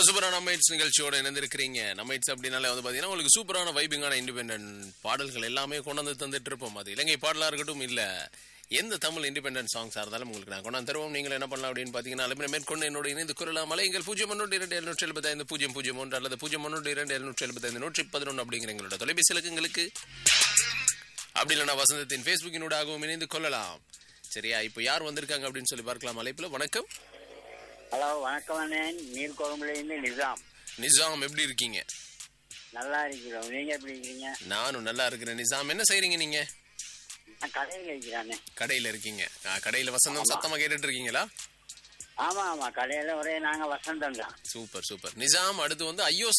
நம்ம சூப்பரான மைட்ஸ் நிகழ்ச்சியோட இணைந்திருக்கிறீங்க நம்மைட்ஸ் அப்படின்னாலே வந்து பாத்தீங்கன்னா உங்களுக்கு சூப்பரான வைபிங்கான இண்டிபெண்டன்ட் பாடல்கள் எல்லாமே கொண்டு வந்து தந்துட்டு இருப்போம் அது இலங்கை பாடலா இருக்கட்டும் இல்ல எந்த தமிழ் இண்டிபெண்டன்ட் சாங்ஸா இருந்தாலும் உங்களுக்கு நான் கொண்டாந்து தருவோம் நீங்கள் என்ன பண்ணலாம் அப்படின்னு பாத்தீங்கன்னா அலுமின மேற்கொண்டு என்னோட இணைந்து குரலாம் மலைங்கள் பூஜ்ஜியம் ஒன்று இரண்டு எழுநூற்றி எழுபத்தைந்து பூஜ்ஜியம் பூஜ்ஜியம் ஒன்று அல்லது பூஜ்ஜியம் ஒன்று இரண்டு எழுநூற்றி எழுபத்தைந்து நூற்றி பதினொன்று அப்படிங்கிற எங்களோட தொலைபேசி இலக்கங்களுக்கு அப்படி இல்லைன்னா வசந்தத்தின் ஃபேஸ்புக்கினூடாகவும் இணைந்து கொள்ளலாம் சரியா இப்போ யார் வந்திருக்காங்க அப்படின்னு சொல்லி பார்க்கலாம் அழைப்புல வணக்கம் ஹலோ வணக்கம் அண்ணே நீர்கொழும்புலேருந்து நிசாம் நிசாம் எப்படி இருக்கீங்க நல்லா இருக்கிறோம் நீங்க எப்படி இருக்கிறீங்க நானும் நல்லா இருக்கிறேன் நிசாம் என்ன செய்றீங்க நீங்க நான் கடையில் இருக்கிறானே கடையில இருக்கீங்க ஆ, கடையில வசந்தம் சத்தமா கேட்டுட்டு இருக்கீங்களா ஆமா ஆமா கடையில ஒரே நாங்க வசந்தம் தான் சூப்பர் சூப்பர் நிசாம் அடுத்து வந்து ஐயோ